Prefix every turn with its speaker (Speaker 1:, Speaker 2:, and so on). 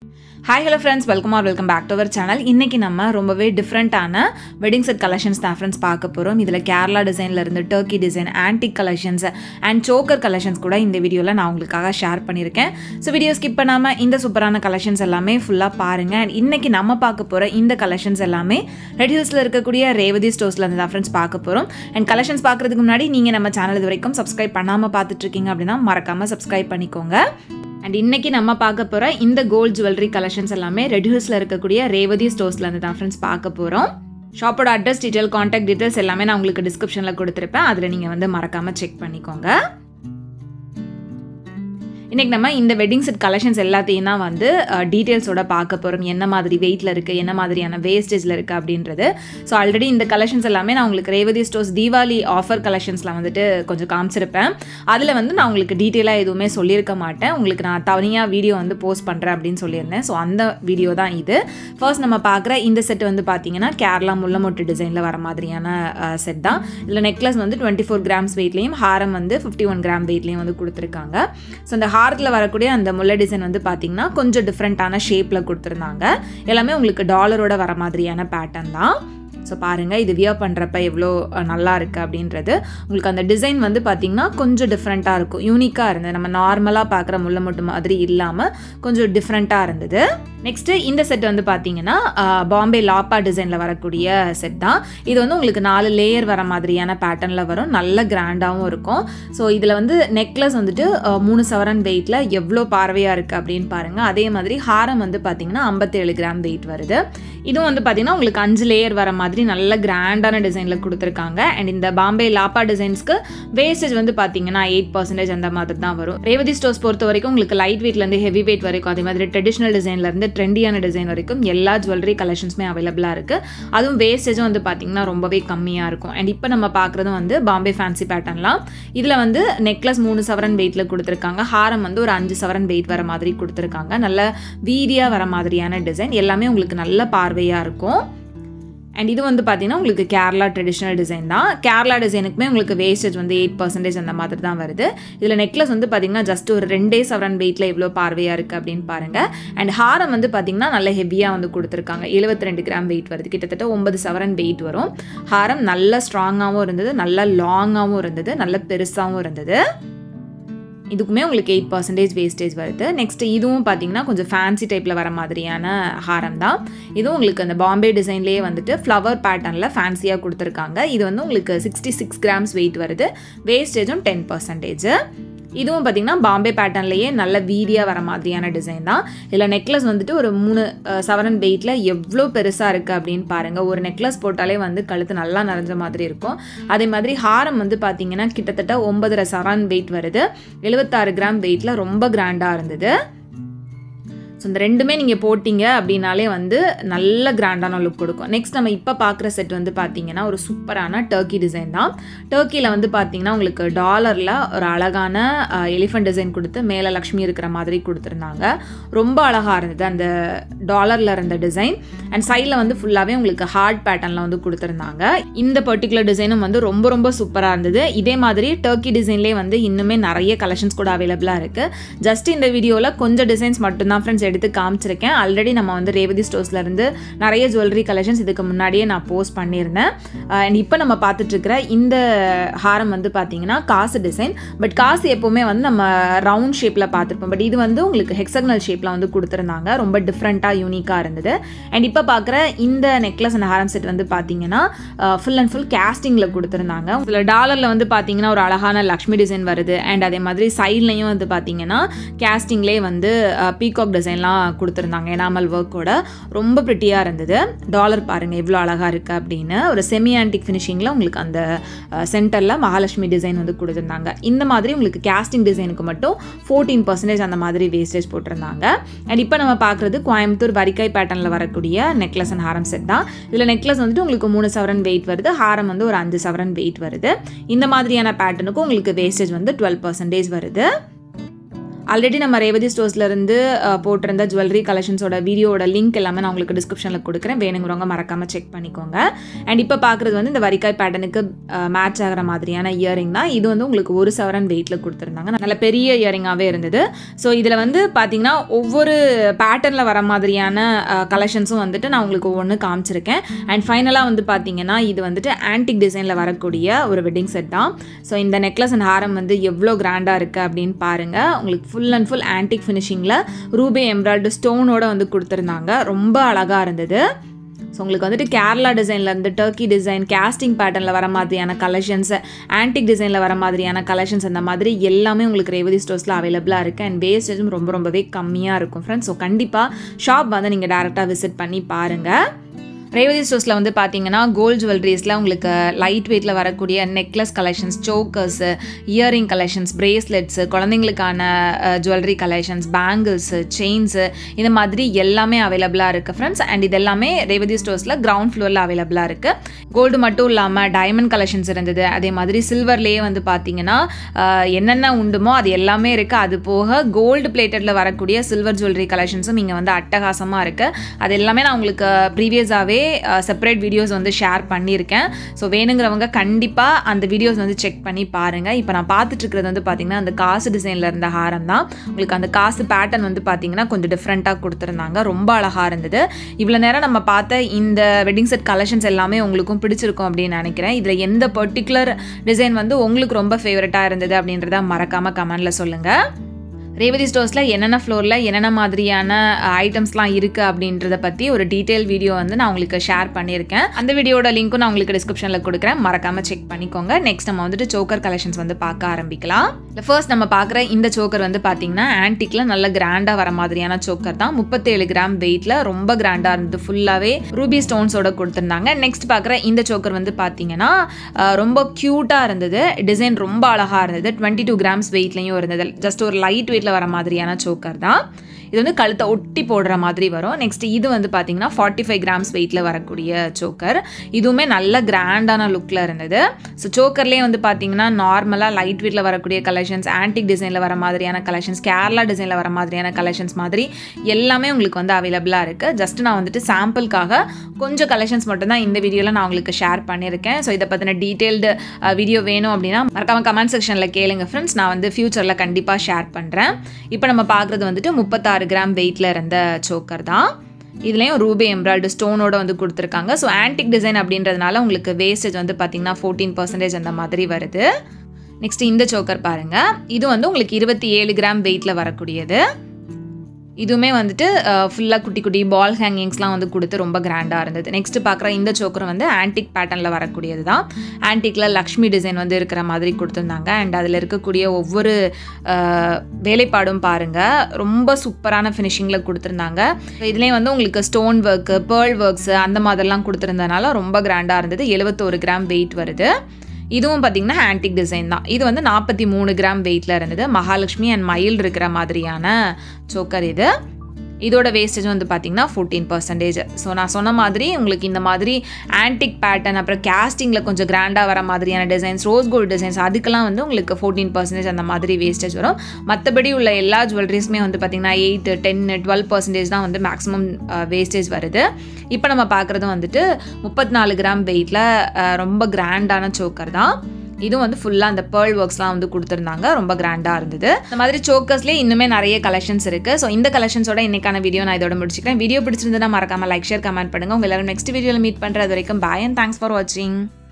Speaker 1: hi hello friends welcome ஆர் welcome back to our channel இன்றைக்கி நம்ம ரொம்பவே டிஃப்ரெண்ட்டான வெட்டிங் செட் கலெக்ஷன்ஸ் தான் ஃப்ரெண்ட்ஸ் பார்க்க போகிறோம் இதில் கேரளா டிசைனில் இருந்து Turkey design antique collections and choker collections கூட இந்த வீடியோவில் நான் உங்களுக்காக ஷேர் பண்ணியிருக்கேன் ஸோ வீடியோ ஸ்கிப் பண்ணாமல் இந்த சூப்பரான கலெக்ஷன்ஸ் எல்லாமே ஃபுல்லாக பாருங்கள் அண்ட் இன்றைக்கி நம்ம பார்க்க போகிற இந்த கலெக்ஷன்ஸ் எல்லாமே ரெட் ஹில்ஸில் இருக்கக்கூடிய ரேவதி ஸ்டோர்ஸில் இருந்து தான் ஃப்ரெண்ட்ஸ் பார்க்க போகிறோம் அண்ட் கலெக்ஷன்ஸ் பார்க்குறதுக்கு முன்னாடி நீங்கள் நம்ம சேனல் இது வரைக்கும் சப்ஸ்கிரைப் பண்ணாமல் பார்த்துட்ருக்கீங்க அப்படின்னா மறக்காமல் சப்ஸ்கிரைப் பண்ணிக்கோங்க அண்ட் இன்னைக்கு நம்ம பார்க்க போகிற இந்த கோல்ட் ஜுவல்லரி கலெக்ஷன்ஸ் எல்லாமே ரெட் ஹில்ஸில் இருக்கக்கூடிய ரேவதி ஸ்டோர்ஸில் இருந்து தான் ஃப்ரெண்ட்ஸ் பார்க்க போகிறோம் ஷாப்போட அட்ரஸ் டீட்டெயில் காண்டாக்ட் டீட்டெயில்ஸ் எல்லாமே நான் உங்களுக்கு டிஸ்கிரிப்ஷனில் கொடுத்துருப்பேன் அதில் நீங்கள் வந்து மறக்காமல் செக் பண்ணிக்கோங்க இன்றைக்கி நம்ம இந்த வெட்டிங் செட் கலெக்ஷன்ஸ் எல்லாத்தையும் தான் வந்து டீட்டெயில்ஸோட பார்க்க போகிறோம் என்ன மாதிரி வெயிட்டில் இருக்குது என்ன மாதிரியான வேஸ்டேஜில் இருக்குது அப்படின்றது ஸோ ஆல்ரெடி இந்த கலெக்ஷன்ஸ் எல்லாமே நான் உங்களுக்கு ரேவதி ஸ்டோர்ஸ் தீபாவளி ஆஃபர் கலெக்ஷன்ஸில் வந்துட்டு கொஞ்சம் காமிச்சிருப்பேன் அதில் வந்து நான் உங்களுக்கு டீட்டெயிலாக எதுவுமே சொல்லியிருக்க மாட்டேன் உங்களுக்கு நான் தனியாக வீடியோ வந்து போஸ்ட் பண்ணுறேன் அப்படின்னு சொல்லியிருந்தேன் ஸோ அந்த வீடியோ தான் இது ஃபர்ஸ்ட் நம்ம பார்க்குற இந்த செட் வந்து பார்த்தீங்கன்னா கேரளா முள்ளமொட்டு டிசைனில் வர மாதிரியான செட் தான் இதில் நெக்லஸ் வந்து டுவெண்ட்டி ஃபோர் கிராம்ஸ் வெயிட்லேயும் ஹாரம் வந்து ஃபிஃப்டி ஒன் கிராம் வெயிட்லேயும் வந்து கொடுத்துருக்காங்க ஸோ இந்த ஹாரத்தில் வரக்கூடிய அந்த முல்லை டிசைன் வந்து பார்த்தீங்கன்னா கொஞ்சம் டிஃப்ரெண்ட்டான ஷேப்பில் கொடுத்துருந்தாங்க எல்லாமே உங்களுக்கு டாலரோட வர மாதிரியான பேட்டர்ன் தான் ஸோ பாருங்கள் இது வியர் பண்ணுறப்ப எவ்வளோ நல்லா இருக்குது அப்படின்றது உங்களுக்கு அந்த டிசைன் வந்து பார்த்திங்கன்னா கொஞ்சம் டிஃப்ரெண்ட்டாக இருக்கும் யூனிக்காக இருந்தது நம்ம நார்மலாக பார்க்குற முல்லை மட்டும் மாதிரி இல்லாமல் கொஞ்சம் டிஃப்ரெண்ட்டாக இருந்தது நெக்ஸ்ட்டு இந்த செட் வந்து பார்த்தீங்கன்னா பாம்பே லாப்பா டிசைனில் வரக்கூடிய செட் தான் இது வந்து உங்களுக்கு நாலு லேயர் வர மாதிரியான பேட்டர்னில் வரும் நல்ல கிராண்டாகவும் இருக்கும் ஸோ இதில் வந்து நெக்லஸ் வந்துட்டு மூணு சவரன் வெயிட்டில் எவ்வளோ பார்வையாக இருக்குது அப்படின்னு பாருங்கள் அதே மாதிரி ஹாரம் வந்து பார்த்தீங்கன்னா ஐம்பத்தேழு கிராம் வெயிட் வருது இதுவும் வந்து பார்த்தீங்கன்னா உங்களுக்கு அஞ்சு லேயர் வர மாதிரி நல்ல கிராண்டான டிசைனில் கொடுத்துருக்காங்க அண்ட் இந்த பாம்பே லாப்பா டிசைன்ஸ்க்கு வேஸ்டேஜ் வந்து பார்த்தீங்கன்னா எயிட் பர்சன்டேஜ் அந்த மாதிரி தான் வரும் ரேவதி ஸ்டோர்ஸ் பொறுத்த வரைக்கும் உங்களுக்கு லைட் வெயிட்லேருந்து ஹெவி வெயிட் வரைக்கும் அதே மாதிரி ட்ரெடிஷ்னல் டிசைன்லேருந்து ட்ரெண்டியான டிசைன் வரைக்கும் எல்லா ஜுவல்லரி கலெக்ஷன்ஸுமே அவைலபிளாக இருக்குது அதுவும் வேஸ்டேஜும் வந்து பார்த்தீங்கன்னா ரொம்பவே கம்மியாக இருக்கும் அண்ட் இப்போ நம்ம பார்க்குறதும் வந்து பாம்பே ஃபேன்சி பேட்டர்ன்லாம் இதில் வந்து நெக்லஸ் மூணு சவரன் வெயிட்டில் கொடுத்துருக்காங்க ஹாரம் வந்து ஒரு அஞ்சு சவரன் வெயிட் வர மாதிரி கொடுத்துருக்காங்க நல்ல வீதியாக வர மாதிரியான டிசைன் எல்லாமே உங்களுக்கு நல்ல பார்வையாக இருக்கும் அண்ட் இது வந்து பார்த்தீங்கன்னா உங்களுக்கு கேரளா ட்ரெடிஷ்னல் டிசைன் தான் கேரளா டிசைனுக்குமே உங்களுக்கு வேஸ்டேஜ் வந்து எயிட் பர்சன்டேஜ் அந்த மாதிரி தான் வருது இதில் நெக்லஸ் வந்து பார்த்தீங்கன்னா ஜஸ்ட் ஒரு ரெண்டே சவரன் வெயிட்டில் எவ்வளோ பார்வையாக இருக்குது அப்படின்னு பாருங்கள் அண்ட் ஹாரம் வந்து பார்த்தீங்கன்னா நல்ல ஹெவியாக வந்து கொடுத்துருக்காங்க எழுபத்தி ரெண்டு கிராம் வெயிட் வருது கிட்டத்தட்ட ஒன்பது சவரன் வெயிட் வரும் ஹாரம் நல்ல ஸ்ட்ராங்காகவும் இருந்தது நல்ல லாங்காகவும் இருந்தது நல்ல பெருசாகவும் இருந்தது இதுக்குமே உங்களுக்கு எயிட் பர்சன்டேஜ் வேஸ்டேஜ் வருது நெக்ஸ்ட் இதுவும் பார்த்தீங்கன்னா கொஞ்சம் ஃபேன்சி டைப்பில் வர மாதிரியான ஹாரம் தான் இதுவும் உங்களுக்கு அந்த பாம்பே டிசைன்லேயே வந்துட்டு ஃப்ளவர் பேட்டர்னில் ஃபேன்சியாக கொடுத்துருக்காங்க இது வந்து உங்களுக்கு சிக்ஸ்டி சிக்ஸ் கிராம்ஸ் வெயிட் வருது வேஸ்டேஜும் டென் பர்சன்டேஜ் இதுவும் பார்த்திங்கன்னா பாம்பே பேட்டர்ன்லேயே நல்ல வீடியாக வர மாதிரியான டிசைன் தான் இதில் நெக்லஸ் வந்துட்டு ஒரு மூணு சவரன் வெயிட்டில் எவ்வளோ பெருசாக இருக்குது அப்படின்னு பாருங்கள் ஒரு நெக்லஸ் போட்டாலே வந்து கழுத்து நல்லா நிறைஞ்ச மாதிரி இருக்கும் அதே மாதிரி ஹாரம் வந்து பார்த்திங்கன்னா கிட்டத்தட்ட ஒன்பதரை சவரன் வெயிட் வருது எழுபத்தாறு கிராம் வெயிட்டில் ரொம்ப கிராண்டாக இருந்தது ஸோ இந்த ரெண்டுமே நீங்கள் போட்டிங்க அப்படின்னாலே வந்து நல்ல கிராண்டான லுக் கொடுக்கும் நெக்ஸ்ட் நம்ம இப்போ பார்க்குற செட் வந்து பார்த்தீங்கன்னா ஒரு சூப்பரான டர்க்கி டிசைன் தான் டர்க்கியில் வந்து பார்த்தீங்கன்னா உங்களுக்கு டாலரில் ஒரு அழகான எலிஃபண்ட் டிசைன் கொடுத்து மேலே லக்ஷ்மி இருக்கிற மாதிரி கொடுத்துருந்தாங்க ரொம்ப அழகாக இருந்தது அந்த டாலரில் இருந்த டிசைன் அண்ட் சைடில் வந்து ஃபுல்லாகவே உங்களுக்கு ஹார்ட் பேட்டர்னில் வந்து கொடுத்துருந்தாங்க இந்த பர்டிகுலர் டிசைனும் வந்து ரொம்ப ரொம்ப சூப்பராக இருந்தது இதே மாதிரி டர்க்கி டிசைன்லேயே வந்து இன்னுமே நிறைய கலெக்ஷன்ஸ் கூட அவைலபிளாக இருக்குது ஜஸ்ட் இந்த வீடியோவில் கொஞ்சம் டிசைன்ஸ் மட்டும்தான் ஃப்ரெண்ட்ஸ் எடுத்து காமிச்சிருக்கேன் ஆல்ரெடி நம்ம வந்து ரேவதி ஸ்டோர்ஸ்லேருந்து நிறைய ஜுவல்லரி கலெக்ஷன்ஸ் இதுக்கு முன்னாடியே நான் போஸ்ட் பண்ணியிருந்தேன் அண்ட் இப்போ நம்ம பார்த்துட்ருக்கிற இந்த ஹாரம் வந்து பார்த்தீங்கன்னா காசு டிசைன் பட் காசு எப்போவுமே வந்து நம்ம ரவுண்ட் ஷேப்பில் பார்த்துருப்போம் பட் இது வந்து உங்களுக்கு ஹெக்ஸக்னல் ஷேப்பில் வந்து கொடுத்துருந்தாங்க ரொம்ப டிஃப்ரெண்ட்டாக யூனிக்காக இருந்தது அண்ட் இப்போ பார்க்குற இந்த நெக்லஸ் அண்ட் ஹாரம் செட் வந்து பார்த்தீங்கன்னா ஃபுல் அண்ட் ஃபுல் கேஸ்டிங்கில் கொடுத்துருந்தாங்க இதில் டாலரில் வந்து பார்த்தீங்கன்னா ஒரு அழகான லக்ஷ்மி டிசைன் வருது அண்ட் அதே மாதிரி சைட்லையும் வந்து பார்த்தீங்கன்னா கேஸ்டிங்லேயே வந்து பீகாக் டிசைன்லாம் கொடுத்துருந்தாங்க எனாமல் ஒர்க்கோட ரொம்ப ப்ரிட்டியாக இருந்தது டாலர் பாருங்கள் எவ்வளோ அழகாக இருக்குது அப்படின்னு ஒரு செமி ஆன்டிக் ஃபினிஷிங்கில் உங்களுக்கு அந்த சென்டரில் மகாலட்சுமி டிசைன் வந்து கொடுத்துருந்தாங்க இந்த மாதிரி உங்களுக்கு கேஸ்டிங் டிசைனுக்கு மட்டும் ஃபோர்டீன் பர்சன்டேஜ் அந்த மாதிரி வேஸ்டேஜ் போட்டிருந்தாங்க அண்ட் இப்போ நம்ம பார்க்குறது கோயம்புத்தூர் வரிக்காய் பேட்டர்னில் வரக்கூடிய நெக்லஸ் அண்ட் ஹாரம் செட் தான் இதில் நெக்லஸ் வந்துட்டு உங்களுக்கு மூணு சவரன் வெயிட் வருது ஹாரம் வந்து ஒரு அஞ்சு சவரன் வெயிட் வருது இந்த மாதிரியான பேட்டர்னுக்கும் உங்களுக்கு வேஸ்டேஜ் வந்து டுவெல் பர்சன்டேஜ் வருது ஆல்ரெடி நம்ம ரேவதி ஸ்டோர்ஸ்லேருந்து போட்டிருந்த ஜுவல்லரி கலெக்ஷன்ஸோட வீடியோட லிங்க் எல்லாமே நான் உங்களுக்கு டிஸ்கிரிப்ஷனில் கொடுக்குறேன் வேணுங்கிறவங்க மறக்காமல் செக் பண்ணிக்கோங்க அண்ட் இப்போ பார்க்குறது வந்து இந்த வரிக்காய் பேட்டர்னுக்கு மேட்ச் ஆகிற மாதிரியான இயரிங் தான் இது வந்து உங்களுக்கு ஒரு சவரன் வெயிட்டில் கொடுத்துருந்தாங்க நல்ல பெரிய இயரிங்காகவே இருந்தது ஸோ இதில் வந்து பார்த்தீங்கன்னா ஒவ்வொரு பேட்டர்னில் வர மாதிரியான கலெக்ஷன்ஸும் வந்துட்டு நான் உங்களுக்கு ஒவ்வொன்று காமிச்சிருக்கேன் அண்ட் ஃபைனலாக வந்து பார்த்தீங்கன்னா இது வந்துட்டு ஆன்டிக் டிசைனில் வரக்கூடிய ஒரு வெட்டிங் செட் தான் ஸோ இந்த நெக்லஸ் அண்ட் ஹாரம் வந்து எவ்வளோ கிராண்டாக இருக்குது அப்படின்னு பாருங்கள் உங்களுக்கு ஃபுல் அண்ட் ஃபுல் ஆன்டிக் ஃபினிஷிங்கில் ரூபே எம்ப்ராய்டு ஸ்டோனோட வந்து கொடுத்துருந்தாங்க ரொம்ப அழகாக இருந்தது ஸோ உங்களுக்கு வந்துட்டு கேரளா டிசைன்லேருந்து டர்க்கி டிசைன் கேஸ்டிங் பேட்டர்னில் வர மாதிரியான கலெக்ஷன்ஸ் ஆன்டிக் டிசைனில் வர மாதிரியான கலெக்ஷன்ஸ் அந்த மாதிரி எல்லாமே உங்களுக்கு ரேவதி ஸ்டோர்ஸில் அவைலபிளாக இருக்குது அண்ட் வேஸ்டேஜும் ரொம்ப ரொம்பவே கம்மியாக இருக்கும் ஃப்ரெண்ட்ஸ் ஸோ கண்டிப்பாக ஷாப் வந்து நீங்கள் டேரெக்டாக விசிட் பண்ணி பாருங்கள் ரேவதி ஸ்டோர்ஸில் வந்து பார்த்தீங்கன்னா கோல்ட் ஜுவல்லரிஸில் உங்களுக்கு லைட் வெயிட்டில் வரக்கூடிய necklace collections chokers earring collections bracelets குழந்தைங்களுக்கான ஜுவல்லரி கலெக்ஷன்ஸ் பேங்கிள்ஸு செயின்ஸு இந்த மாதிரி எல்லாமே அவைலபிளாக இருக்குது ஃப்ரெண்ட்ஸ் அண்ட் இது எல்லாமே ரேவதி ஸ்டோர்ஸில் கிரவுண்ட் ஃப்ளோரில் அவைலபிளாக இருக்குது கோல்டு மட்டும் இல்லாமல் டைமண்ட் கலெக்ஷன்ஸ் இருந்தது அதே மாதிரி சில்வர்லேயே வந்து பார்த்தீங்கன்னா என்னென்ன உண்டுமோ அது எல்லாமே இருக்குது அது போக கோல்டு பிளேட்டடில் வரக்கூடிய சில்வர் ஜுவல்லரி கலெக்ஷன்ஸும் இங்கே வந்து அட்டகாசமாக இருக்குது அது எல்லாமே நான் உங்களுக்கு ப்ரீவியஸாகவே செப்பரேட் வீடியோஸ் வந்து ஷேர் பண்ணியிருக்கேன் ஸோ வேணுங்கிறவங்க கண்டிப்பாக அந்த வீடியோஸ் வந்து செக் பண்ணி பாருங்கள் இப்போ நான் பார்த்துட்டு இருக்கிறது வந்து பார்த்தீங்கன்னா அந்த காசு டிசைனில் இருந்த ஹாரம் தான் உங்களுக்கு அந்த காசு பேட்டர்ன் வந்து பார்த்தீங்கன்னா கொஞ்சம் டிஃப்ரெண்ட்டாக கொடுத்துருந்தாங்க ரொம்ப அழகாக இருந்தது இவ்வளோ நேரம் நம்ம பார்த்த இந்த வெட்டிங் செட் கலெக்ஷன்ஸ் எல்லாமே உங்களுக்கும் பிடிச்சிருக்கும் அப்படின்னு நினைக்கிறேன் இதில் எந்த பர்டிகுலர் டிசைன் வந்து உங்களுக்கு ரொம்ப ஃபேவரட்டாக இருந்தது அப்படின்றத மறக்காமல் கமெண்டில் சொல்லுங்கள் ரேவதி ஸ்டோர்ஸில் என்னென்ன ஃப்ளோரில் என்னென்ன மாதிரியான ஐட்டம்ஸ்லாம் இருக்குது அப்படின்றத பற்றி ஒரு டீட்டெயில் வீடியோ வந்து நான் உங்களுக்கு ஷேர் பண்ணியிருக்கேன் அந்த வீடியோட லிங்க்கும் நான் உங்களுக்கு டிஸ்கிரிப்ஷனில் கொடுக்குறேன் மறக்காமல் செக் பண்ணிக்கோங்க நெக்ஸ்ட் நம்ம வந்துட்டு சோக்கர் கலெக்ஷன்ஸ் வந்து பார்க்க ஆரம்பிக்கலாம் இல்லை ஃபர்ஸ்ட் நம்ம பார்க்குற இந்த சோக்கர் வந்து பார்த்தீங்கன்னா ஆன்டிக்கில் நல்ல கிராண்டாக வர மாதிரியான சோக்கர் தான் முப்பத்தேழு கிராம் வெயிட்டில் ரொம்ப கிராண்டாக இருந்தது ஃபுல்லாகவே ரூபி ஸ்டோன்ஸோட கொடுத்துருந்தாங்க நெக்ஸ்ட் பார்க்குற இந்த சோக்கர் வந்து பார்த்தீங்கன்னா ரொம்ப க்யூட்டாக இருந்தது டிசைன் ரொம்ப அழகாக இருந்தது டுவெண்ட்டி டூ கிராம்ஸ் வெயிட்லையும் இருந்தது ஜஸ்ட் ஒரு லைட் வெயிட் வர மாதிரியான சோக்கர் தான் இது வந்து கழுத்தை ஒட்டி போடுற மாதிரி வரும் நெக்ஸ்ட் இது வந்து பார்த்தீங்கன்னா ஃபார்ட்டி ஃபைவ் கிராம்ஸ் வெயிட்டில் வரக்கூடிய சோக்கர் இதுவுமே நல்ல கிராண்டான லுக்கில் இருந்தது ஸோ சோக்கர்லேயே வந்து பார்த்தீங்கன்னா நார்மலாக லைட் வெயிட்டில் வரக்கூடிய கலெக்ஷன்ஸ் ஆன்டிக் டிசைனில் வர மாதிரியான கலெக்ஷன்ஸ் கேரளா டிசைனில் வர மாதிரியான கலெக்ஷன்ஸ் மாதிரி எல்லாமே உங்களுக்கு வந்து அவைலபிளாக இருக்குது ஜஸ்ட் நான் வந்துட்டு சாம்பிளுக்காக கொஞ்சம் கலெக்ஷன்ஸ் மட்டும் தான் இந்த வீடியோவில் நான் உங்களுக்கு ஷேர் பண்ணியிருக்கேன் ஸோ இதை பற்றின டீட்டெயில்டு வீடியோ வேணும் அப்படின்னா மறக்காம கமெண்ட் செக்ஷனில் கேளுங்க ஃப்ரெண்ட்ஸ் நான் வந்து ஃப்யூச்சரில் கண்டிப்பாக ஷேர் பண்ணுறேன் இப்போ நம்ம பார்க்குறது வந்துட்டு முப்பத்தாறு கிராம் வெயிட்டில் இருந்த சோக்கர் தான் இதுலேயும் ரூபே எம்ப்ராய்டு ஸ்டோனோட வந்து கொடுத்துருக்காங்க ஸோ ஆன்டிக் டிசைன் அப்படின்றதுனால உங்களுக்கு வேஸ்டேஜ் வந்து பார்த்தீங்கன்னா ஃபோர்டீன் பர்சன்டேஜ் அந்த மாதிரி வருது நெக்ஸ்ட் இந்த சோக்கர் பாருங்கள் இது வந்து உங்களுக்கு இருபத்தி ஏழு கிராம் வெயிட்டில் வரக்கூடியது இதுவுமே வந்துட்டு ஃபுல்லாக குட்டி குட்டி பால் ஹேங்கிங்ஸ்லாம் வந்து கொடுத்து ரொம்ப கிராண்டாக இருந்தது நெக்ஸ்ட் பார்க்குற இந்த சோக்கரும் வந்து ஆன்டிக் பேட்டர்னில் வரக்கூடியது தான் ஆன்டிக்கில் லக்ஷ்மி டிசைன் வந்து இருக்கிற மாதிரி கொடுத்துருந்தாங்க அண்ட் அதில் இருக்கக்கூடிய ஒவ்வொரு வேலைப்பாடும் பாருங்கள் ரொம்ப சூப்பரான ஃபினிஷிங்கில் கொடுத்துருந்தாங்க இதுலேயும் வந்து உங்களுக்கு ஸ்டோன் ஒர்க்கு பேர்ல் ஒர்க்ஸு அந்த மாதிரிலாம் கொடுத்துருந்தனால ரொம்ப கிராண்டாக இருந்தது எழுபத்தோரு கிராம் வெயிட் வருது இதுவும் பார்த்தீங்கன்னா ஆன்டிக் டிசைன் தான் இது வந்து நாற்பத்தி மூணு கிராம் வெயிட்டில் இருந்தது மகாலட்சுமி அண்ட் மயில் இருக்கிற மாதிரியான சோக்கர் இது இதோட வேஸ்டேஜ் வந்து பார்த்தீங்கன்னா ஃபோர்டீன் பர்சன்டேஜ் ஸோ நான் சொன்ன மாதிரி உங்களுக்கு இந்த மாதிரி ஆன்டிக் பேட்டர்ன் அப்புறம் கேஸ்டிங்கில் கொஞ்சம் கிராண்டாக வர மாதிரியான டிசைன்ஸ் ரோஸ் கோல்டு டிசைன்ஸ் அதுக்கெல்லாம் வந்து உங்களுக்கு ஃபோர்டீன் பர்சன்டேஜ் அந்த மாதிரி வேஸ்டேஜ் வரும் மற்றபடி உள்ள எல்லா ஜுவல்லரிஸுமே வந்து பார்த்திங்கன்னா எயிட் டென் டுவெல் பர்சன்டேஜ் தான் வந்து மேக்ஸிமம் வேஸ்டேஜ் வருது இப்போ நம்ம பார்க்குறது வந்துட்டு முப்பத்தி நாலு கிராம் வெயிட்டில் ரொம்ப கிராண்டான சோக்கர் தான் இதுவும் வந்து ஃபுல்லாக அந்த பேர்ல் ஒர்க்ஸ்லாம் வந்து கொடுத்துருந்தாங்க ரொம்ப கிராண்டாக இருந்தது இந்த மாதிரி சோக்கர்ஸ்லேயே இன்னுமே நிறைய கலெக்ஷன்ஸ் இருக்குது ஸோ இந்த கலெக்ஷன்ஸோட இன்னைக்கான வீடியோ நான் இதோட முடிச்சுக்கிறேன் வீடியோ பிடிச்சிருந்தா மறக்காம லைக் ஷேர் கமெண்ட் பண்ணுங்கள் உங்கள் எல்லாரும் நெக்ஸ்ட் வீடியோவில் மீட் பண்ணுறது வரைக்கும் பாய் அண்ட் தேங்க்ஸ் ஃபார் வாட்சிங்